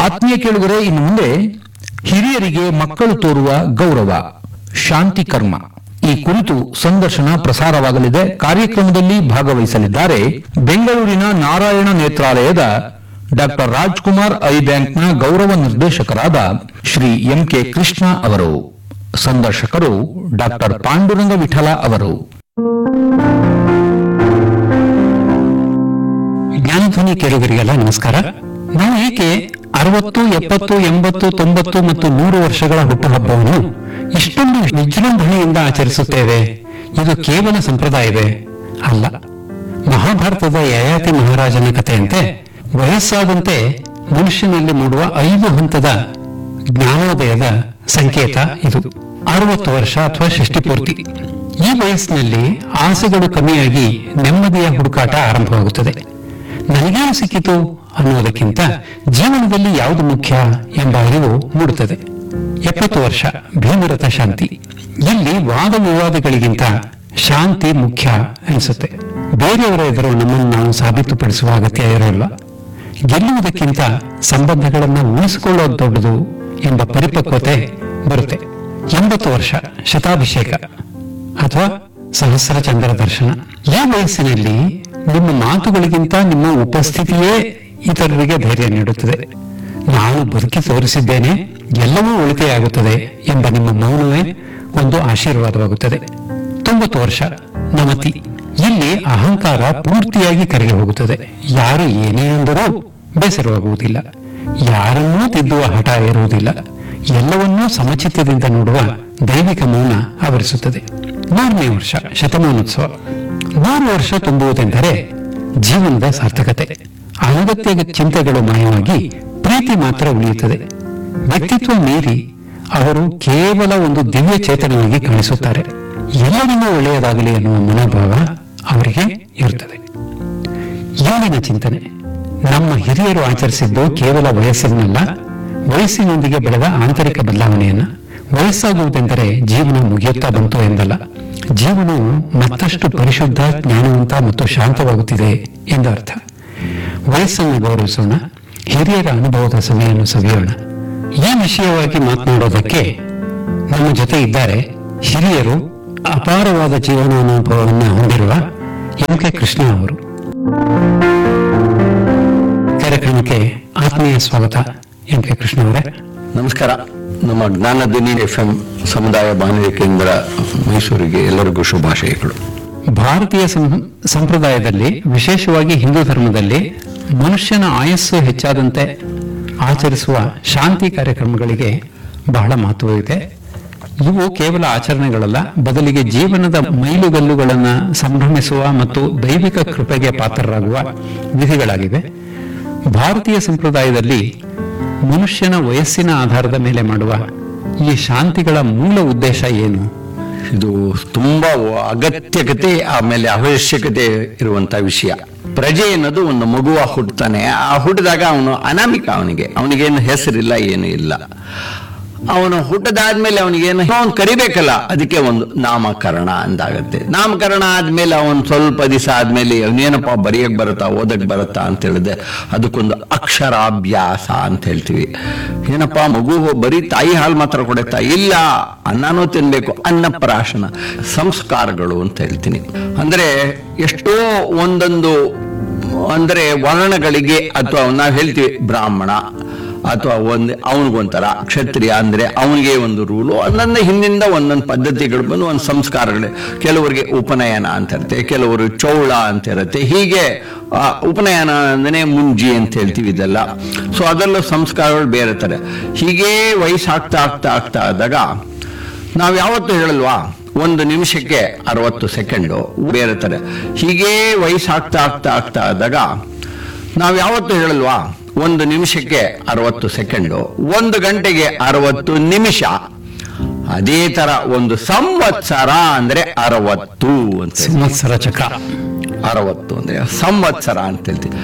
ಆತ್ಮೀಯ ಕೇಳುಗರೆ ಇನ್ನು ಮುಂದೆ ಹಿರಿಯರಿಗೆ ಮಕ್ಕಳು ತೋರುವ ಗೌರವ ಶಾಂತಿ ಕರ್ಮ ಈ ಕುರಿತು ಸಂದರ್ಶನ ಪ್ರಸಾರವಾಗಲಿದೆ ಕಾರ್ಯಕ್ರಮದಲ್ಲಿ ಭಾಗವಹಿಸಲಿದ್ದಾರೆ ಬೆಂಗಳೂರಿನ ನಾರಾಯಣ ನೇತ್ರಾಲಯದ ಡಾಕ್ಟರ್ ರಾಜ್ಕುಮಾರ್ ಐ ಬ್ಯಾಂಕ್ನ ಗೌರವ ನಿರ್ದೇಶಕರಾದ ಶ್ರೀ ಎಂ ಕೆ ಕೃಷ್ಣ ಅವರು ಸಂದರ್ಶಕರು ಡಾಕ್ಟರ್ ಪಾಂಡುರಂಗ ವಿಠಲ ಅವರು ಜ್ಞಾನಧ್ವನಿ ಕೇಳುಗರಿಗೆಲ್ಲ ನಮಸ್ಕಾರ ನಾವು ಏಕೆ ಅರವತ್ತು ಎಪ್ಪತ್ತು ಎಂಬತ್ತು ತೊಂಬತ್ತು ಮತ್ತು ನೂರು ವರ್ಷಗಳ ಹುಟ್ಟುಹಬ್ಬವನ್ನು ಇಷ್ಟೊಂದು ವಿಜೃಂಭಣೆಯಿಂದ ಆಚರಿಸುತ್ತೇವೆ ಇದು ಕೇವಲ ಸಂಪ್ರದಾಯವೇ ಅಲ್ಲ ಮಹಾಭಾರತದ ಯಯಾತಿ ಮಹಾರಾಜನ ಕಥೆಯಂತೆ ವಯಸ್ಸಾದಂತೆ ಮನುಷ್ಯನಲ್ಲಿ ಮೂಡುವ ಐದು ಹಂತದ ಜ್ಞಾನೋದಯದ ಸಂಕೇತ ಇದು ಅರವತ್ತು ವರ್ಷ ಅಥವಾ ಷಷ್ಟಿಪೂರ್ತಿ ಈ ವಯಸ್ಸಿನಲ್ಲಿ ಆಸೆಗಳು ಕಮ್ಮಿಯಾಗಿ ನೆಮ್ಮದಿಯ ಹುಡುಕಾಟ ಆರಂಭವಾಗುತ್ತದೆ ನನಗೇನು ಸಿಕ್ಕಿತು ಅನ್ನುವುದಕ್ಕಿಂತ ಜೀವನದಲ್ಲಿ ಯಾವುದು ಮುಖ್ಯ ಎಂಬ ಅರಿವು ಮೂಡುತ್ತದೆ ಎಪ್ಪತ್ತು ವರ್ಷ ಭೀಮರಥ ಶಾಂತಿ ಇಲ್ಲಿ ವಾದ ವಿವಾದಗಳಿಗಿಂತ ಶಾಂತಿ ಮುಖ್ಯ ಅನಿಸುತ್ತೆ ಬೇರೆಯವರ ಎದುರು ನಮ್ಮನ್ನು ನಾವು ಸಾಬೀತುಪಡಿಸುವ ಅಗತ್ಯ ಇರೋಲ್ಲ ಗೆಲ್ಲುವುದಕ್ಕಿಂತ ಸಂಬಂಧಗಳನ್ನು ಉಳಿಸಿಕೊಳ್ಳೋದು ದೊಡ್ಡದು ಎಂಬ ಪರಿಪಕ್ವತೆ ಬರುತ್ತೆ ಎಂಬತ್ತು ವರ್ಷ ಶತಾಭಿಷೇಕ ಅಥವಾ ಸಹಸ್ರ ಚಂದ್ರ ದರ್ಶನ ಈ ವಯಸ್ಸಿನಲ್ಲಿ ನಿಮ್ಮ ಮಾತುಗಳಿಗಿಂತ ನಿಮ್ಮ ಉಪಸ್ಥಿತಿಯೇ ಇತರರಿಗೆ ಧೈರ್ಯ ನೀಡುತ್ತದೆ ನಾನು ಬದುಕಿ ತೋರಿಸಿದ್ದೇನೆ ಎಲ್ಲವೂ ಉಳಿತೆಯಾಗುತ್ತದೆ ಎಂಬ ನಿಮ್ಮ ಮೌನವೇ ಒಂದು ಆಶೀರ್ವಾದವಾಗುತ್ತದೆ ತೊಂಬತ್ತು ವರ್ಷ ನಮತಿ ಇಲ್ಲಿ ಅಹಂಕಾರ ಪೂರ್ತಿಯಾಗಿ ಕರಗಿ ಹೋಗುತ್ತದೆ ಯಾರು ಏನೇ ಅಂದರೂ ಬೇಸರವಾಗುವುದಿಲ್ಲ ಯಾರನ್ನೂ ತಿದ್ದುವ ಹಠ ಇರುವುದಿಲ್ಲ ಎಲ್ಲವನ್ನೂ ಸಮಚಿತ್ತದಿಂದ ನೋಡುವ ದೈವಿಕ ಮೌನ ಆವರಿಸುತ್ತದೆ ನೂರನೇ ವರ್ಷ ಶತಮಾನೋತ್ಸವ ನೂರು ವರ್ಷ ತುಂಬುವುದೆಂದರೆ ಜೀವನದ ಸಾರ್ಥಕತೆ ಅನಗತ್ಯ ಚಿಂತೆಗಳು ಮಾಯವಾಗಿ ಪ್ರೀತಿ ಮಾತ್ರ ಉಳಿಯುತ್ತದೆ ವ್ಯಕ್ತಿತ್ವ ಮೀರಿ ಅವರು ಕೇವಲ ಒಂದು ದಿವ್ಯ ಚೇತನವಾಗಿ ಕಾಣಿಸುತ್ತಾರೆ ಎಲ್ಲರಿಗೂ ಒಳ್ಳೆಯದಾಗಲಿ ಎನ್ನುವ ಮನೋಭಾವ ಅವರಿಗೆ ಇರುತ್ತದೆ ಏಳಿನ ಚಿಂತನೆ ನಮ್ಮ ಹಿರಿಯರು ಆಚರಿಸಿದ್ದು ಕೇವಲ ವಯಸ್ಸನ್ನಲ್ಲ ವಯಸ್ಸಿನೊಂದಿಗೆ ಬೆಳೆದ ಆಂತರಿಕ ಬದಲಾವಣೆಯನ್ನ ವಯಸ್ಸಾಗುವುದೆಂದರೆ ಜೀವನ ಮುಗಿಯುತ್ತಾ ಬಂತು ಎಂದಲ್ಲ ಜೀವನವು ಮತ್ತಷ್ಟು ಪರಿಶುದ್ಧ ಜ್ಞಾನವಂತ ಮತ್ತು ಶಾಂತವಾಗುತ್ತಿದೆ ಎಂದು ಅರ್ಥ ವಯಸ್ಸನ್ನು ಗೌರವಿಸೋಣ ಹಿರಿಯರ ಅನುಭವದ ಸಭೆಯನ್ನು ಸವಿಯೋಣ ಈ ವಿಷಯವಾಗಿ ಮಾತನಾಡೋದಕ್ಕೆ ನಮ್ಮ ಜೊತೆ ಇದ್ದಾರೆ ಹಿರಿಯರು ಅಪಾರವಾದ ಜೀವನಾನುಭವವನ್ನು ಹೊಂದಿರುವ ಎಂ ಕೆ ಕೃಷ್ಣ ಅವರು ಕಾರ್ಯಕ್ರಮಕ್ಕೆ ಆತ್ಮೀಯ ಸ್ವಾಗತ ಎಂ ಕೆ ಕೃಷ್ಣ ಅವರೇ ನಮಸ್ಕಾರ ನಮ್ಮ ಜ್ಞಾನಧ್ವನಿ ಎಫ್ ಎಂ ಸಮುದಾಯ ಬಾನುಲಿ ಕೇಂದ್ರ ಮೈಸೂರಿಗೆ ಎಲ್ಲರಿಗೂ ಶುಭಾಶಯಗಳು ಭಾರತೀಯ ಸಂ- ಸಂಪ್ರದಾಯದಲ್ಲಿ ವಿಶೇಷವಾಗಿ ಹಿಂದೂ ಧರ್ಮದಲ್ಲಿ ಮನುಷ್ಯನ ಆಯಸ್ಸು ಹೆಚ್ಚಾದಂತೆ ಆಚರಿಸುವ ಶಾಂತಿ ಕಾರ್ಯಕ್ರಮಗಳಿಗೆ ಬಹಳ ಮಹತ್ವವಿದೆ ಇವು ಕೇವಲ ಆಚರಣೆಗಳಲ್ಲ ಬದಲಿಗೆ ಜೀವನದ ಮೈಲುಗಲ್ಲುಗಳನ್ನು ಸಂಭ್ರಮಿಸುವ ಮತ್ತು ದೈವಿಕ ಕೃಪೆಗೆ ಪಾತ್ರರಾಗುವ ವಿಧಿಗಳಾಗಿವೆ ಭಾರತೀಯ ಸಂಪ್ರದಾಯದಲ್ಲಿ ಮನುಷ್ಯನ ವಯಸ್ಸಿನ ಆಧಾರದ ಮೇಲೆ ಮಾಡುವ ಈ ಶಾಂತಿಗಳ ಮೂಲ ಉದ್ದೇಶ ಏನು ಇದು ತುಂಬಾ ಅಗತ್ಯಕತೆ ಆಮೇಲೆ ಅವಶ್ಯಕತೆ ಇರುವಂತ ವಿಷಯ ಪ್ರಜೆ ಅನ್ನೋದು ಒಂದು ಮಗುವ ಹುಟ್ಟುತ್ತಾನೆ ಆ ಹುಟ್ಟಿದಾಗ ಅವನು ಅನಾಮಿಕ ಅವನಿಗೆ ಅವನಿಗೇನು ಹೆಸರಿಲ್ಲ ಏನು ಇಲ್ಲ ಅವನು ಹುಟ್ಟದಾದ್ಮೇಲೆ ಅವನಿಗೇನು ಅವನು ಕರಿಬೇಕಲ್ಲ ಅದಕ್ಕೆ ಒಂದು ನಾಮಕರಣ ಅಂದಾಗತ್ತೆ ನಾಮಕರಣ ಆದ್ಮೇಲೆ ಅವನು ಸ್ವಲ್ಪ ದಿವಸ ಆದ್ಮೇಲೆ ಅವನೇನಪ್ಪ ಬರೆಯಕ್ ಬರುತ್ತಾ ಓದಕ್ ಬರುತ್ತಾ ಅಂತ ಹೇಳಿದ್ರೆ ಅದಕ್ಕೊಂದು ಅಕ್ಷರಾಭ್ಯಾಸ ಅಂತ ಹೇಳ್ತೀವಿ ಏನಪ್ಪ ಮಗು ಬರೀ ತಾಯಿ ಹಾಲು ಮಾತ್ರ ಕೊಡುತ್ತಾ ಇಲ್ಲ ಅನ್ನನೂ ತಿನ್ಬೇಕು ಅನ್ನಪ್ರಾಶನ ಸಂಸ್ಕಾರಗಳು ಅಂತ ಹೇಳ್ತೀನಿ ಅಂದ್ರೆ ಎಷ್ಟೋ ಒಂದೊಂದು ಅಂದ್ರೆ ವರ್ಣಗಳಿಗೆ ಅಥವಾ ನಾವು ಹೇಳ್ತೀವಿ ಬ್ರಾಹ್ಮಣ ಅಥವಾ ಒಂದು ಅವನಿಗೊಂಥರ ಕ್ಷತ್ರಿಯ ಅಂದ್ರೆ ಅವನಿಗೆ ಒಂದು ರೂಲು ಒಂದೊಂದು ಹಿಂದಿಂದ ಒಂದೊಂದು ಪದ್ಧತಿಗಳು ಬಂದು ಒಂದು ಸಂಸ್ಕಾರಗಳು ಕೆಲವರಿಗೆ ಉಪನಯನ ಅಂತ ಇರುತ್ತೆ ಕೆಲವರು ಚೌಳ ಅಂತ ಇರುತ್ತೆ ಹೀಗೆ ಆ, ಉಪನಯನ ಅಂದ್ರೆ ಮುಂಜಿ ಅಂತ ಹೇಳ್ತೀವಿ ಇದೆಲ್ಲ ಸೊ ಅದರಲ್ಲೂ ಸಂಸ್ಕಾರಗಳು ಬೇರೆ ತರ ಹೀಗೆ ವಯಸ್ಸಾಗ್ತಾ ಆಗ್ತಾ ಆಗ್ತಾ ಆದಾಗ ನಾವು ಯಾವತ್ತೂ ಹೇಳಲ್ವಾ ಒಂದು ನಿಮಿಷಕ್ಕೆ ಅರವತ್ತು ಸೆಕೆಂಡು ಬೇರೆ ತರ ಹೀಗೆ ವಯಸ್ಸಾಗ್ತಾ ಆಗ್ತಾ ಆಗ್ತಾ ಆದಾಗ ನಾವು ಯಾವತ್ತೂ ಹೇಳಲ್ವಾ ಒಂದು ನಿಮಿಷಕ್ಕೆ ಅರವತ್ತು ಸೆಕೆಂಡು ಒಂದು ಗಂಟೆಗೆ ಅರವತ್ತು ನಿಮಿಷ ಅದೇ ತರ ಒಂದು ಸಂವತ್ಸರ ಅಂದ್ರೆ ಅರವತ್ತು ಅಂತ ಸಂವತ್ಸರ ಚಕ್ರ ಅರವತ್ತು ಅಂದ್ರೆ ಸಂವತ್ಸರ ಅಂತ ಹೇಳ್ತೀವಿ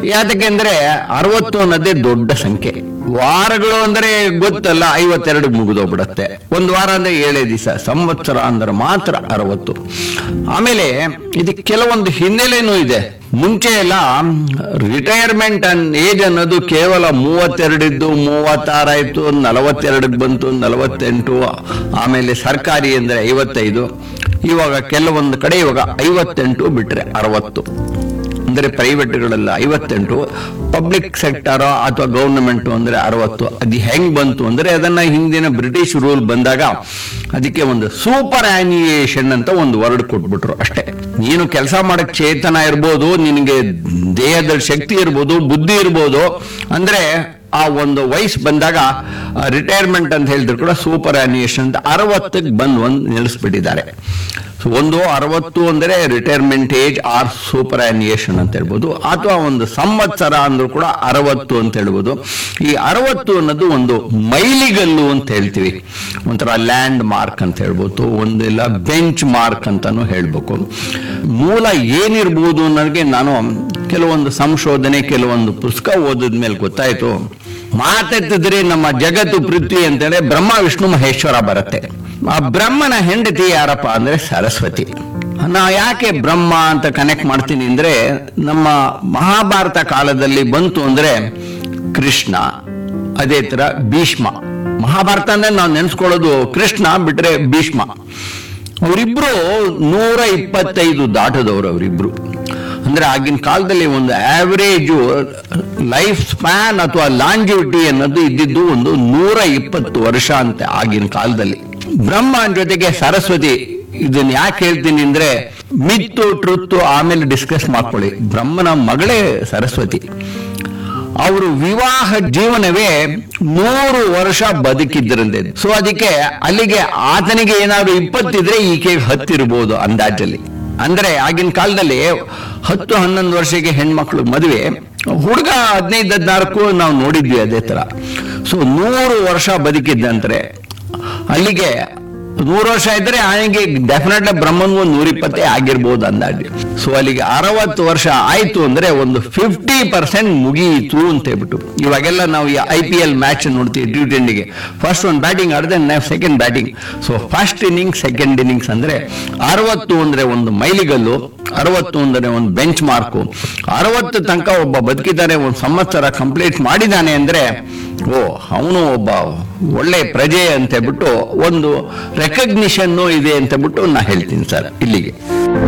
ಯಾತಕ್ಕೆಂದ್ರೆ ಅರವತ್ತು ಅನ್ನೋದೇ ದೊಡ್ಡ ಸಂಖ್ಯೆ ವಾರಗಳು ಅಂದ್ರೆ ಗೊತ್ತಲ್ಲ ಐವತ್ತೆರಡು ಮುಗಿದೋಗ್ಬಿಡತ್ತೆ ಒಂದು ವಾರ ಅಂದ್ರೆ ಏಳೇ ದಿವಸ ಸಂವತ್ಸರ ಅಂದ್ರೆ ಮಾತ್ರ ಅರವತ್ತು ಆಮೇಲೆ ಇದಕ್ಕೆ ಕೆಲವೊಂದು ಹಿನ್ನೆಲೆನೂ ಇದೆ ಮುಂಚೆ ಎಲ್ಲ ರಿಟೈರ್ಮೆಂಟ್ ಅನ್ ಏಜ್ ಅನ್ನೋದು ಕೇವಲ ಮೂವತ್ತೆರಡಿದ್ದು ಮೂವತ್ತಾರಾಯ್ತು ನಲವತ್ತೆರಡಕ್ಕೆ ಬಂತು ನಲವತ್ತೆಂಟು ಆಮೇಲೆ ಸರ್ಕಾರಿ ಅಂದ್ರೆ ಐವತ್ತೈದು ಇವಾಗ ಕೆಲವೊಂದು ಕಡೆ ಇವಾಗ ಐವತ್ತೆಂಟು ಬಿಟ್ರೆ ಅರವತ್ತು ಅಂದ್ರೆ ಪ್ರೈವೇಟ್ಗಳೆಲ್ಲ ಐವತ್ತೆಂಟು ಪಬ್ಲಿಕ್ ಸೆಕ್ಟರ್ ಅಥವಾ ಗೌರ್ನಮೆಂಟ್ ಅಂದ್ರೆ ಅರವತ್ತು ಅದು ಹೆಂಗ್ ಬಂತು ಅಂದ್ರೆ ಅದನ್ನ ಹಿಂದಿನ ಬ್ರಿಟಿಷ್ ರೂಲ್ ಬಂದಾಗ ಅದಕ್ಕೆ ಒಂದು ಸೂಪರ್ ಆನ್ಯುಯೇಷನ್ ಅಂತ ಒಂದು ವರ್ಡ್ ಕೊಟ್ಬಿಟ್ರು ಅಷ್ಟೇ ನೀನು ಕೆಲಸ ಮಾಡಕ್ ಚೇತನ ಇರ್ಬೋದು ನಿನಗೆ ದೇಹದಲ್ಲಿ ಶಕ್ತಿ ಇರ್ಬೋದು ಬುದ್ಧಿ ಇರ್ಬೋದು ಅಂದ್ರೆ ಆ ಒಂದು ವಯಸ್ಸು ಬಂದಾಗ ರಿಟೈರ್ಮೆಂಟ್ ಅಂತ ಹೇಳಿದ್ರು ಕೂಡ ಸೂಪರ್ ಆನ್ಯುಯೇಷನ್ ಅಂತ ಅರವತ್ತಕ್ಕೆ ಬಂದು ಒಂದು ನಿಲ್ಲಿಸ್ಬಿಟ್ಟಿದ್ದಾರೆ ಸೊ ಒಂದು ಅರವತ್ತು ಅಂದರೆ ರಿಟೈರ್ಮೆಂಟ್ ಏಜ್ ಆರ್ ಸೂಪರ್ ಆನ್ಯುಯೇಷನ್ ಅಂತ ಹೇಳ್ಬೋದು ಅಥವಾ ಒಂದು ಸಂವತ್ಸರ ಅಂದ್ರೂ ಕೂಡ ಅರವತ್ತು ಅಂತ ಹೇಳ್ಬೋದು ಈ ಅರವತ್ತು ಅನ್ನೋದು ಒಂದು ಮೈಲಿಗಲ್ಲು ಅಂತ ಹೇಳ್ತೀವಿ ಒಂಥರ ಲ್ಯಾಂಡ್ ಮಾರ್ಕ್ ಅಂತ ಹೇಳ್ಬೋದು ಒಂದಿಲ್ಲ ಬೆಂಚ್ ಮಾರ್ಕ್ ಅಂತಾನು ಹೇಳ್ಬೇಕು ಮೂಲ ಏನಿರ್ಬೋದು ಅನ್ನೋದಕ್ಕೆ ನಾನು ಕೆಲವೊಂದು ಸಂಶೋಧನೆ ಕೆಲವೊಂದು ಪುಸ್ತಕ ಓದಿದ ಮೇಲೆ ಗೊತ್ತಾಯ್ತು ಮಾತೆತ್ತಿದ್ರೆ ನಮ್ಮ ಜಗತ್ತು ಪೃಥ್ವಿ ಅಂತೇಳಿ ಬ್ರಹ್ಮ ವಿಷ್ಣು ಮಹೇಶ್ವರ ಬರುತ್ತೆ ಆ ಬ್ರಹ್ಮನ ಹೆಂಡತಿ ಯಾರಪ್ಪ ಅಂದ್ರೆ ಸರಸ್ವತಿ ನಾ ಯಾಕೆ ಬ್ರಹ್ಮ ಅಂತ ಕನೆಕ್ಟ್ ಮಾಡ್ತೀನಿ ಅಂದ್ರೆ ನಮ್ಮ ಮಹಾಭಾರತ ಕಾಲದಲ್ಲಿ ಬಂತು ಅಂದ್ರೆ ಕೃಷ್ಣ ಅದೇ ತರ ಭೀಷ್ಮ ಮಹಾಭಾರತ ಅಂದ್ರೆ ನಾವು ನೆನ್ಸ್ಕೊಳ್ಳೋದು ಕೃಷ್ಣ ಬಿಟ್ರೆ ಭೀಷ್ಮ ಅವರಿಬ್ರು ನೂರ ಇಪ್ಪತ್ತೈದು ದಾಟದವರು ಅವರಿಬ್ರು ಅಂದ್ರೆ ಆಗಿನ ಕಾಲದಲ್ಲಿ ಒಂದು ಆವರೇಜು ಲೈಫ್ ಸ್ಪ್ಯಾನ್ ಅಥವಾ ಲಾಂಜಿವಿಟಿ ಅನ್ನೋದು ಇದ್ದಿದ್ದು ಒಂದು ನೂರ ಇಪ್ಪತ್ತು ವರ್ಷ ಅಂತ ಆಗಿನ ಕಾಲದಲ್ಲಿ ಬ್ರಹ್ಮನ್ ಜೊತೆಗೆ ಸರಸ್ವತಿ ಇದನ್ನ ಯಾಕೆ ಹೇಳ್ತೀನಿ ಅಂದ್ರೆ ಮಿತ್ತು ಟ್ರುತ್ತು ಆಮೇಲೆ ಡಿಸ್ಕಸ್ ಮಾಡ್ಕೊಳ್ಳಿ ಬ್ರಹ್ಮನ ಮಗಳೇ ಸರಸ್ವತಿ ಅವರು ವಿವಾಹ ಜೀವನವೇ ನೂರು ವರ್ಷ ಬದುಕಿದ್ರಂತೆ ಸೊ ಅದಕ್ಕೆ ಅಲ್ಲಿಗೆ ಆತನಿಗೆ ಏನಾದ್ರು ಇಪ್ಪತ್ತಿದ್ರೆ ಈಕೆಗೆ ಹತ್ತಿರ್ಬೋದು ಅಂದಾಜಲ್ಲಿ ಅಂದ್ರೆ ಆಗಿನ ಕಾಲದಲ್ಲಿ ಹತ್ತು ಹನ್ನೊಂದು ವರ್ಷಕ್ಕೆ ಹೆಣ್ಮಕ್ಳು ಮದುವೆ ಹುಡುಗ ಹದಿನೈದು ಹದಿನಾಲ್ಕು ನಾವು ನೋಡಿದ್ವಿ ಅದೇ ತರ ಸೊ ನೂರು ವರ್ಷ ಬದುಕಿದ್ದಂದ್ರೆ ಅಲ್ಲಿಗೆ ನೂರು ವರ್ಷ ಇದ್ರೆ ಅವನಿಗೆ ಡೆಫಿನೆಟ್ ಬ್ರಹ್ಮನ್ಗೂ ನೂರಿಪ್ಪತ್ತೇ ಆಗಿರ್ಬೋದು ಅಂದಾಜು ಸೊ ಅಲ್ಲಿಗೆ ಅರವತ್ತು ವರ್ಷ ಆಯ್ತು ಅಂದ್ರೆ ಒಂದು ಫಿಫ್ಟಿ ಪರ್ಸೆಂಟ್ ಮುಗಿಯಿತು ಅಂತ ಹೇಳ್ಬಿಟ್ಟು ಇವಾಗೆಲ್ಲ ನಾವು ಐ ಪಿ ಎಲ್ ಮ್ಯಾಚ್ ನೋಡ್ತೀವಿ ಟಿ ಟ್ವೆಂಟಿಗೆ ಫಸ್ಟ್ ಒಂದು ಬ್ಯಾಟಿಂಗ್ ಆಡಿದ್ರೆ second batting so first innings second innings ಅಂದ್ರೆ ಅರವತ್ತು ಅಂದ್ರೆ ಒಂದು ಮೈಲಿಗಲ್ಲು ಅರವತ್ತು ಅಂದರೆ ಒಂದು ಬೆಂಚ್ ಮಾರ್ಕು ಅರವತ್ತು ತನಕ ಒಬ್ಬ ಬದುಕಿದ್ದಾನೆ ಒಂದು ಸಂವತ್ಸರ ಕಂಪ್ಲೀಟ್ ಮಾಡಿದ್ದಾನೆ ಅಂದ್ರೆ ಓ ಅವನು ಒಬ್ಬ ಒಳ್ಳೆ ಪ್ರಜೆ ಅಂತ ಹೇಳ್ಬಿಟ್ಟು ಒಂದು ರೆಕಗ್ನಿಷನ್ ಇದೆ ಅಂತ ಬಿಟ್ಟು ನಾ ಹೇಳ್ತೀನಿ ಸರ್ ಇಲ್ಲಿಗೆ